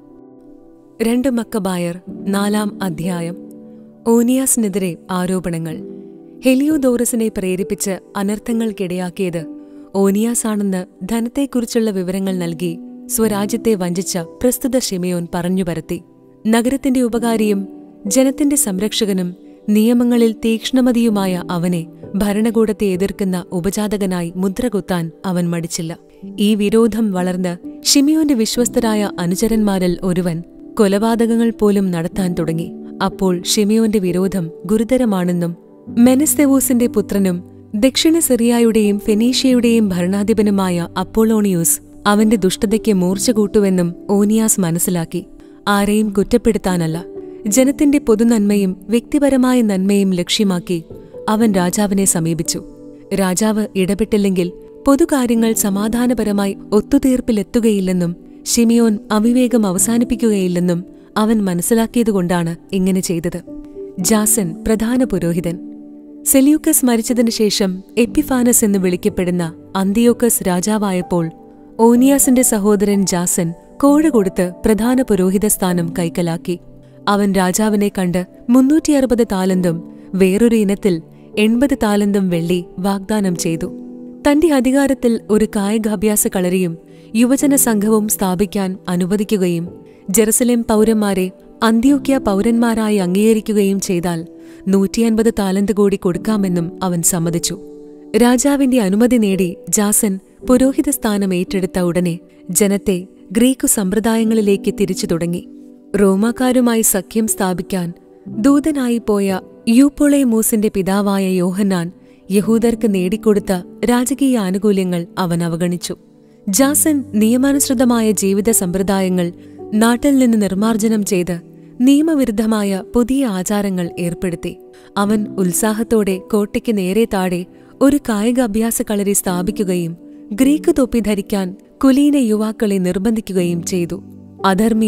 രണ്ട് മക്കബായർ നാലാം അധ്യായം ഓനിയാസിനെതിരെ ആരോപണങ്ങൾ ഹെലിയോദോറസിനെ പ്രേരിപ്പിച്ച് അനർത്ഥങ്ങൾക്കിടയാക്കിയത് ഓനിയാസാണെന്ന് ധനത്തെക്കുറിച്ചുള്ള വിവരങ്ങൾ നൽകി സ്വരാജ്യത്തെ വഞ്ചിച്ച പ്രസ്തുത ഷിമയോൻ പറഞ്ഞു പരത്തി നഗരത്തിന്റെ ഉപകാരിയും ജനത്തിന്റെ സംരക്ഷകനും നിയമങ്ങളിൽ തീക്ഷ്ണമതിയുമായ അവനെ ഭരണകൂടത്തെ എതിർക്കുന്ന ഉപജാതകനായി മുദ്രകുത്താൻ അവൻ മടിച്ചില്ല ഈ വിരോധം വളർന്ന് ഷിമിയോന്റെ വിശ്വസ്തരായ അനുചരന്മാരിൽ ഒരുവൻ കൊലപാതകങ്ങൾ പോലും നടത്താൻ തുടങ്ങി അപ്പോൾ ഷിമിയോന്റെ വിരോധം ഗുരുതരമാണെന്നും മെനസ്തെവൂസിന്റെ പുത്രനും ദക്ഷിണ സിറിയായുടെയും ഫെനീഷ്യയുടെയും ഭരണാധിപനുമായ അപ്പോളോണിയൂസ് അവന്റെ ദുഷ്ടതയ്ക്ക് മൂർച്ച കൂട്ടുവെന്നും ഓനിയാസ് മനസ്സിലാക്കി ആരെയും കുറ്റപ്പെടുത്താനല്ല ജനത്തിന്റെ പൊതുനന്മയും വ്യക്തിപരമായ നന്മയും ലക്ഷ്യമാക്കി അവൻ രാജാവിനെ സമീപിച്ചു രാജാവ് ഇടപെട്ടില്ലെങ്കിൽ പൊതുകാര്യങ്ങൾ സമാധാനപരമായി ഒത്തുതീർപ്പിലെത്തുകയില്ലെന്നും ഷിമിയോൻ അവിവേകം അവസാനിപ്പിക്കുകയില്ലെന്നും അവൻ മനസ്സിലാക്കിയതുകൊണ്ടാണ് ഇങ്ങനെ ചെയ്തത് ജാസൻ പ്രധാന പുരോഹിതൻ സെല്യൂക്കസ് മരിച്ചതിനു ശേഷം എപ്പിഫാനസ് എന്ന് വിളിക്കപ്പെടുന്ന അന്തിയോക്കസ് രാജാവായപ്പോൾ ഓനിയാസിന്റെ സഹോദരൻ ജാസൻ കോഴ കൊടുത്ത് പ്രധാന പുരോഹിത സ്ഥാനം കൈക്കലാക്കി അവൻ രാജാവിനെ കണ്ട് മുന്നൂറ്റി അറുപത് താലന്തും വേറൊരു ഇനത്തിൽ എൺപത് താലന്തും വെള്ളി വാഗ്ദാനം ചെയ്തു തന്റെ അധികാരത്തിൽ ഒരു കായികാഭ്യാസ കളരിയും യുവജന സംഘവും സ്ഥാപിക്കാൻ അനുവദിക്കുകയും ജെറുസലേം പൗരന്മാരെ അന്ത്യോക്യ പൗരന്മാരായി അംഗീകരിക്കുകയും ചെയ്താൽ നൂറ്റിയൻപത് താലന്ത് കൂടി കൊടുക്കാമെന്നും അവൻ സമ്മതിച്ചു രാജാവിന്റെ അനുമതി നേടി ജാസൻ പുരോഹിത സ്ഥാനം ഏറ്റെടുത്ത ഉടനെ ജനത്തെ ഗ്രീക്കു സമ്പ്രദായങ്ങളിലേക്ക് തിരിച്ചു തുടങ്ങി റോമാക്കാരുമായി സഖ്യം സ്ഥാപിക്കാൻ ദൂതനായി പോയ യൂപ്പൊളേമൂസിന്റെ പിതാവായ യോഹന്നാൻ യഹൂദർക്ക് നേടിക്കൊടുത്ത രാജകീയ ആനുകൂല്യങ്ങൾ അവൻ അവഗണിച്ചു ജാസൻ നിയമാനുസൃതമായ ജീവിത സമ്പ്രദായങ്ങൾ നാട്ടിൽ നിന്ന് നിർമ്മാർജ്ജനം ചെയ്ത് നിയമവിരുദ്ധമായ പുതിയ ആചാരങ്ങൾ ഏർപ്പെടുത്തി അവൻ ഉത്സാഹത്തോടെ കോട്ടയ്ക്ക് നേരെ താഴെ ഒരു കായിക അഭ്യാസ കളരി സ്ഥാപിക്കുകയും ഗ്രീക്ക് തൊപ്പി ധരിക്കാൻ കുലീന യുവാക്കളെ നിർബന്ധിക്കുകയും ചെയ്തു അധർമ്മിയും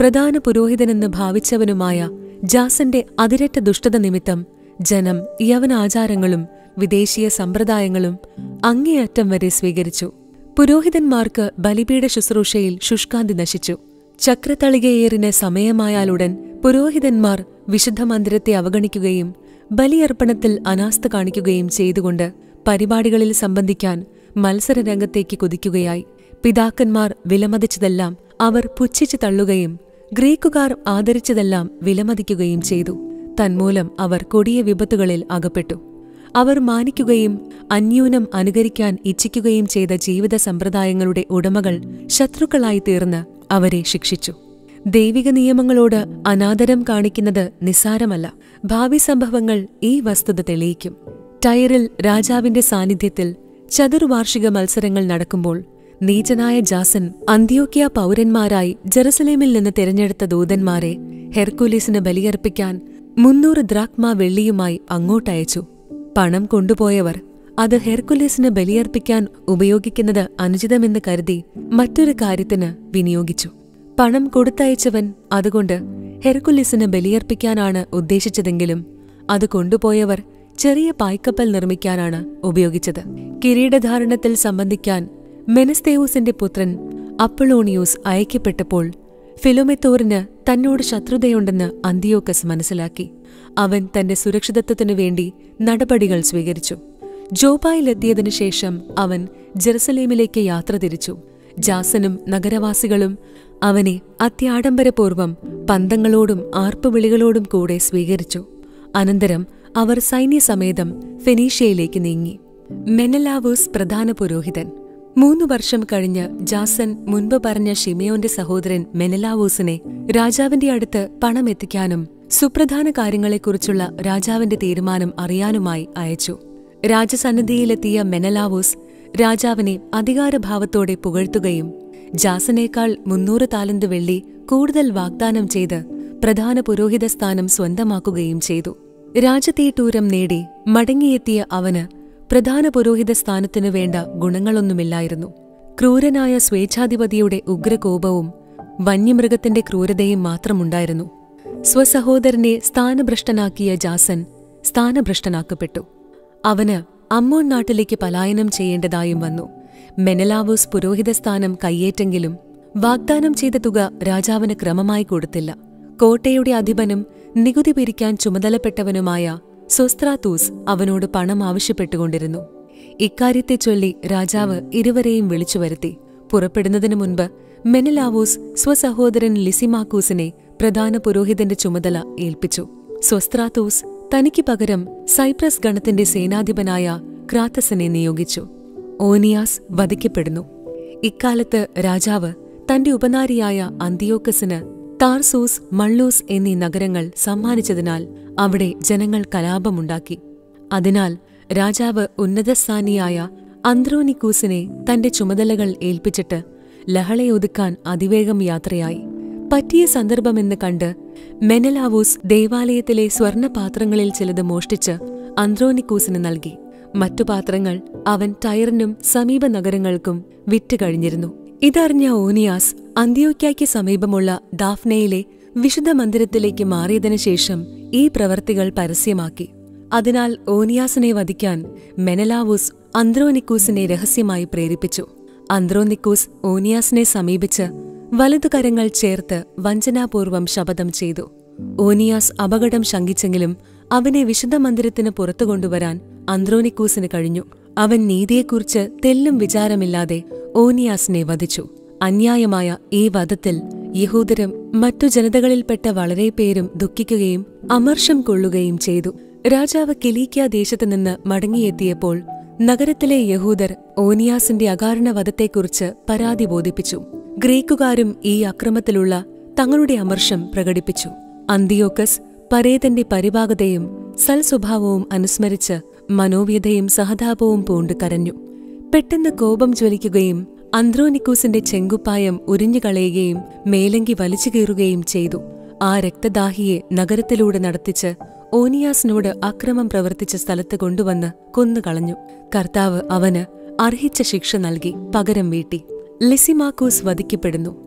പ്രധാന പുരോഹിതനെന്ന് ഭാവിച്ചവനുമായ ജാസന്റെ അതിരറ്റ ദുഷ്ടത നിമിത്തം ജനം യവനാചാരങ്ങളും വിദേശീയ സമ്പ്രദായങ്ങളും അങ്ങേയറ്റം വരെ സ്വീകരിച്ചു പുരോഹിതന്മാർക്ക് ബലിപീഠ ശുശ്രൂഷയിൽ ശുഷ്കാന്തി നശിച്ചു ചക്രത്തളികയേറിന് സമയമായാലുടൻ പുരോഹിതന്മാർ വിശുദ്ധ മന്ദിരത്തെ അവഗണിക്കുകയും ബലിയർപ്പണത്തിൽ അനാസ്ഥ കാണിക്കുകയും ചെയ്തുകൊണ്ട് പരിപാടികളിൽ സംബന്ധിക്കാൻ മത്സരരംഗത്തേക്ക് കുതിക്കുകയായി പിതാക്കന്മാർ വിലമതിച്ചതെല്ലാം അവർ പുച്ഛിച്ചു തള്ളുകയും ഗ്രീക്കുകാർ ആദരിച്ചതെല്ലാം വിലമതിക്കുകയും ചെയ്തു തന്മൂലം അവർ കൊടിയ വിപത്തുകളിൽ അകപ്പെട്ടു അവർ മാനിക്കുകയും അന്യൂനം അനുകരിക്കാൻ ഇച്ഛിക്കുകയും ചെയ്ത ജീവിത സമ്പ്രദായങ്ങളുടെ ഉടമകൾ ശത്രുക്കളായി തീർന്ന് അവരെ ശിക്ഷിച്ചു ദൈവിക നിയമങ്ങളോട് അനാദരം കാണിക്കുന്നത് നിസ്സാരമല്ല ഭാവി സംഭവങ്ങൾ ഈ വസ്തുത തെളിയിക്കും ടയറിൽ രാജാവിന്റെ സാന്നിധ്യത്തിൽ ചതുർവാർഷിക മത്സരങ്ങൾ നടക്കുമ്പോൾ നീചനായ ജാസൻ അന്ത്യോക്യ പൗരന്മാരായി ജെറുസലേമിൽ നിന്ന് തിരഞ്ഞെടുത്ത ദൂതന്മാരെ ഹെർക്കുലീസിന് ബലിയർപ്പിക്കാൻ മുന്നൂറ് ദ്രാക്മ വെള്ളിയുമായി അങ്ങോട്ടയച്ചു പണം കൊണ്ടുപോയവർ അത് ഹെർക്കുലീസിന് ബലിയർപ്പിക്കാൻ ഉപയോഗിക്കുന്നത് അനുചിതമെന്ന് കരുതി മറ്റൊരു കാര്യത്തിന് വിനിയോഗിച്ചു പണം കൊടുത്തയച്ചവൻ അതുകൊണ്ട് ഹെർക്കുലിസിന് ബലിയർപ്പിക്കാനാണ് ഉദ്ദേശിച്ചതെങ്കിലും അത് കൊണ്ടുപോയവർ ചെറിയ പായ്ക്കപ്പൽ നിർമ്മിക്കാനാണ് ഉപയോഗിച്ചത് കിരീടധാരണത്തിൽ സംബന്ധിക്കാൻ മെനസ്തേവൂസിന്റെ പുത്രൻ അപ്പളോണിയൂസ് അയക്കപ്പെട്ടപ്പോൾ ഫിലോമെത്തോറിന് തന്നോട് ശത്രുതയുണ്ടെന്ന് അന്തിയോക്കസ് മനസ്സിലാക്കി അവൻ തന്റെ സുരക്ഷിതത്വത്തിനു വേണ്ടി നടപടികൾ സ്വീകരിച്ചു ജോബായിലെത്തിയതിനു ശേഷം അവൻ ജെറുസലേമിലേക്ക് യാത്ര തിരിച്ചു ജാസനും നഗരവാസികളും അവനെ അത്യാഡംബരപൂർവം പന്തങ്ങളോടും ആർപ്പുവിളികളോടും കൂടെ സ്വീകരിച്ചു അനന്തരം അവർ സൈന്യസമേതം ഫെനീഷ്യയിലേക്ക് നീങ്ങി മെനലാവൂസ് പ്രധാന പുരോഹിതൻ മൂന്നു വർഷം കഴിഞ്ഞ് ജാസൻ മുൻപ് പറഞ്ഞ ഷിമയോന്റെ സഹോദരൻ മെനലാവൂസിനെ രാജാവിന്റെ അടുത്ത് പണം എത്തിക്കാനും സുപ്രധാന കാര്യങ്ങളെക്കുറിച്ചുള്ള രാജാവിന്റെ തീരുമാനം അറിയാനുമായി അയച്ചു രാജസന്നിധിയിലെത്തിയ മെനലാവൂസ് രാജാവിനെ അധികാരഭാവത്തോടെ പുകഴ്ത്തുകയും ജാസനേക്കാൾ മുന്നൂറ് താലന്ത് വെള്ളി കൂടുതൽ വാഗ്ദാനം ചെയ്ത് പ്രധാന പുരോഹിത സ്ഥാനം സ്വന്തമാക്കുകയും ചെയ്തു രാജതീട്ടൂരം നേടി മടങ്ങിയെത്തിയ അവന് പ്രധാന പുരോഹിത സ്ഥാനത്തിനു വേണ്ട ഗുണങ്ങളൊന്നുമില്ലായിരുന്നു ക്രൂരനായ സ്വേച്ഛാധിപതിയുടെ ഉഗ്രകോപവും വന്യമൃഗത്തിന്റെ ക്രൂരതയും മാത്രമുണ്ടായിരുന്നു സ്വസഹോദരനെ സ്ഥാനഭ്രഷ്ടനാക്കിയ ജാസൻ സ്ഥാനഭ്രഷ്ടനാക്കപ്പെട്ടു അവന് അമ്മോൺ നാട്ടിലേക്ക് പലായനം ചെയ്യേണ്ടതായും വന്നു മെനലാവൂസ് പുരോഹിതസ്ഥാനം കയ്യേറ്റെങ്കിലും വാഗ്ദാനം ചെയ്ത തുക രാജാവിന് ക്രമമായി കൊടുത്തില്ല കോട്ടയുടെ അധിപനും നികുതി പിരിക്കാൻ ചുമതലപ്പെട്ടവനുമായ സൊസ്ത്രാത്തൂസ് അവനോട് പണം ആവശ്യപ്പെട്ടുകൊണ്ടിരുന്നു ഇക്കാര്യത്തെ ചൊല്ലി രാജാവ് ഇരുവരെയും വിളിച്ചു വരുത്തി പുറപ്പെടുന്നതിനു മുൻപ് മെനലാവൂസ് സ്വസഹോദരൻ ലിസിമാക്കൂസിനെ പ്രധാന പുരോഹിതന്റെ ചുമതല ഏൽപ്പിച്ചു സ്വസ്ത്രാത്തൂസ് തനിക്ക് പകരം സൈപ്രസ് ഗണത്തിന്റെ സേനാധിപനായ ക്രാത്തസിനെ നിയോഗിച്ചു ഓനിയാസ് വധിക്കപ്പെടുന്നു ഇക്കാലത്ത് രാജാവ് തന്റെ ഉപനാരിയായ അന്തിയോക്കസിന് താർസൂസ് മള്ളൂസ് എന്നീ നഗരങ്ങൾ സമ്മാനിച്ചതിനാൽ അവിടെ ജനങ്ങൾ കലാപമുണ്ടാക്കി അതിനാൽ രാജാവ് ഉന്നതസ്ഥാനിയായ അന്ത്രോനിക്കൂസിനെ തന്റെ ചുമതലകൾ ഏൽപ്പിച്ചിട്ട് ലഹളയൊതുക്കാൻ അതിവേഗം യാത്രയായി പറ്റിയ സന്ദർഭമെന്ന് കണ്ട് മെനലാവൂസ് ദേവാലയത്തിലെ സ്വർണപാത്രങ്ങളിൽ ചിലത് മോഷ്ടിച്ച് അന്ത്രോനിക്കൂസിന് നൽകി മറ്റു പാത്രങ്ങൾ അവൻ ടയറിനും സമീപ നഗരങ്ങൾക്കും വിറ്റ് കഴിഞ്ഞിരുന്നു ഇതറിഞ്ഞ ഓനിയാസ് അന്ത്യോക്യയ്ക്ക് സമീപമുള്ള ദാഫ്നയിലെ വിശുദ്ധ മന്ദിരത്തിലേക്ക് മാറിയതിനു ശേഷം ഈ പ്രവർത്തികൾ പരസ്യമാക്കി അതിനാൽ ഓനിയാസിനെ വധിക്കാൻ മെനലാവൂസ് അന്ത്രോനിക്കൂസിനെ രഹസ്യമായി പ്രേരിപ്പിച്ചു അന്ത്രോനിക്കൂസ് ഓനിയാസിനെ സമീപിച്ച് വലതുകരങ്ങൾ ചേർത്ത് വഞ്ചനാപൂർവം ശപഥം ചെയ്തു ഓനിയാസ് അപകടം ശങ്കിച്ചെങ്കിലും അവനെ വിശുദ്ധ മന്ദിരത്തിന് പുറത്തു കൊണ്ടുവരാൻ അന്ത്രോനിക്കൂസിന് കഴിഞ്ഞു അവൻ നീതിയെക്കുറിച്ച് തെല്ലും വിചാരമില്ലാതെ ഓനിയാസിനെ വധിച്ചു അന്യായമായ ഈ വധത്തിൽ യഹൂദരും മറ്റു ജനതകളിൽപ്പെട്ട വളരെ പേരും ദുഃഖിക്കുകയും അമർഷം കൊള്ളുകയും ചെയ്തു രാജാവ് കിലീക്യ ദേശത്തു നിന്ന് മടങ്ങിയെത്തിയപ്പോൾ നഗരത്തിലെ യഹൂദർ ഓനിയാസിന്റെ അകാരണ വധത്തെക്കുറിച്ച് പരാതി ബോധിപ്പിച്ചു ഗ്രീക്കുകാരും ഈ അക്രമത്തിലുള്ള തങ്ങളുടെ അമർഷം പ്രകടിപ്പിച്ചു അന്തിയോക്കസ് പരേതന്റെ പരിഭാഗതയും സൽസ്വഭാവവും അനുസ്മരിച്ച് മനോവ്യതയും സഹതാപവും പൂണ്ട് കരഞ്ഞു പെട്ടെന്ന് കോപം ജ്വലിക്കുകയും അന്ത്രോനിക്കൂസിന്റെ ചെങ്കുപ്പായം ഉരിഞ്ഞുകളയുകയും മേലങ്കി വലിച്ചു കീറുകയും ചെയ്തു ആ രക്തദാഹിയെ നഗരത്തിലൂടെ നടത്തിച്ച് ഓനിയാസിനോട് അക്രമം പ്രവർത്തിച്ച സ്ഥലത്ത് കൊണ്ടുവന്ന് കൊന്നുകളഞ്ഞു കർത്താവ് അവന് അർഹിച്ച ശിക്ഷ നൽകി പകരം വീട്ടി ലിസിമാക്കൂസ് വധിക്കപ്പെടുന്നു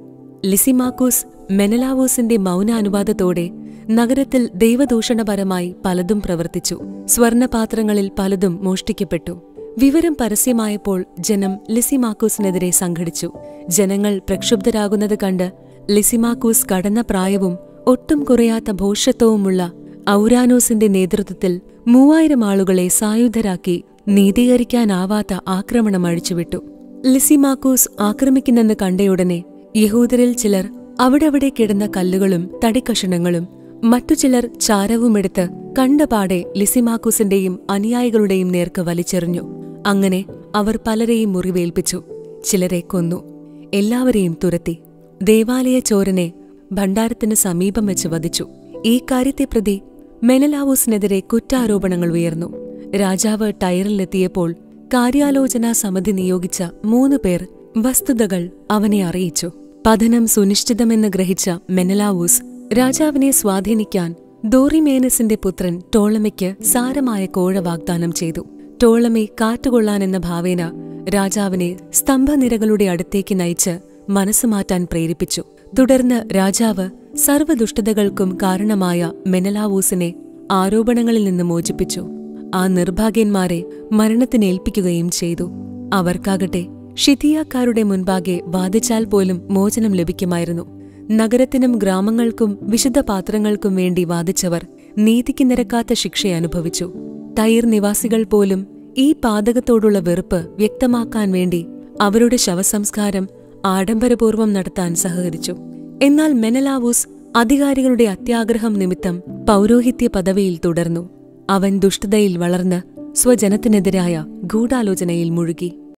ലിസിമാക്കൂസ് മെനലാവോസിന്റെ മൗനാനുവാദത്തോടെ നഗരത്തിൽ ദൈവദൂഷണപരമായി പലതും പ്രവർത്തിച്ചു സ്വർണപാത്രങ്ങളിൽ പലതും മോഷ്ടിക്കപ്പെട്ടു വിവരം പരസ്യമായപ്പോൾ ജനം ലിസിമാക്കൂസിനെതിരെ സംഘടിച്ചു ജനങ്ങൾ പ്രക്ഷുബ്ധരാകുന്നത് കണ്ട് ലിസിമാക്കൂസ് കടന്ന പ്രായവും ഒട്ടും കുറയാത്ത ഭോഷത്വവുമുള്ള ഔരാനോസിന്റെ നേതൃത്വത്തിൽ മൂവായിരം ആളുകളെ സായുധരാക്കി നീതീകരിക്കാനാവാത്ത ആക്രമണം അഴിച്ചുവിട്ടു ലിസിമാക്കൂസ് ആക്രമിക്കുന്നെന്ന് കണ്ടയുടനെ യഹൂദരിൽ ചിലർ അവിടവിടെ കിടന്ന കല്ലുകളും തടിക്കഷണങ്ങളും മറ്റു ചിലർ ചാരവുമെടുത്ത് കണ്ടപാടെ ലിസിമാക്കൂസിന്റെയും അനുയായികളുടെയും നേർക്ക് വലിച്ചെറിഞ്ഞു അങ്ങനെ അവർ പലരെയും മുറിവേൽപ്പിച്ചു ചിലരെ കൊന്നു എല്ലാവരെയും തുരത്തി ദേവാലയ ചോരനെ ഭണ്ഡാരത്തിന് സമീപം വെച്ച് വധിച്ചു ഈ കാര്യത്തെ പ്രതി മെനലാവൂസിനെതിരെ കുറ്റാരോപണങ്ങൾ ഉയർന്നു രാജാവ് ടയറിലെത്തിയപ്പോൾ കാര്യാലോചനാ സമിതി നിയോഗിച്ച മൂന്ന് പേർ വസ്തുതകൾ അവനെ അറിയിച്ചു പതനം സുനിശ്ചിതമെന്ന് ഗ്രഹിച്ച മെനലാവൂസ് രാജാവിനെ സ്വാധീനിക്കാൻ ദോറിമേനസിന്റെ പുത്രൻ ടോളമയ്ക്ക് സാരമായ കോഴ വാഗ്ദാനം ചെയ്തു ടോളമി കാറ്റുകൊള്ളാനെന്ന ഭാവേന രാജാവിനെ സ്തംഭനിരകളുടെ അടുത്തേക്ക് നയിച്ച് മനസ്സ് മാറ്റാൻ പ്രേരിപ്പിച്ചു തുടർന്ന് രാജാവ് സർവ്വദുഷ്ടതകൾക്കും കാരണമായ മെനലാവൂസിനെ ആരോപണങ്ങളിൽ നിന്ന് മോചിപ്പിച്ചു ആ നിർഭാഗ്യന്മാരെ മരണത്തിനേൽപ്പിക്കുകയും ചെയ്തു അവർക്കാകട്ടെ ഷിഥിയാക്കാരുടെ മുൻപാകെ വാദിച്ചാൽ പോലും മോചനം ലഭിക്കുമായിരുന്നു നഗരത്തിനും ഗ്രാമങ്ങൾക്കും വിശുദ്ധ പാത്രങ്ങൾക്കും വേണ്ടി വാദിച്ചവർ നീതിക്ക് നിരക്കാത്ത ശിക്ഷ അനുഭവിച്ചു ടൈർ നിവാസികൾ പോലും ഈ പാതകത്തോടുള്ള വെറുപ്പ് വ്യക്തമാക്കാൻ വേണ്ടി അവരുടെ ശവസംസ്കാരം ആഡംബരപൂർവ്വം നടത്താൻ സഹകരിച്ചു എന്നാൽ മെനലാവൂസ് അധികാരികളുടെ അത്യാഗ്രഹം നിമിത്തം പൗരോഹിത്യ പദവിയിൽ തുടർന്നു അവൻ ദുഷ്ടതയിൽ വളർന്ന് സ്വജനത്തിനെതിരായ ഗൂഢാലോചനയിൽ മുഴുകി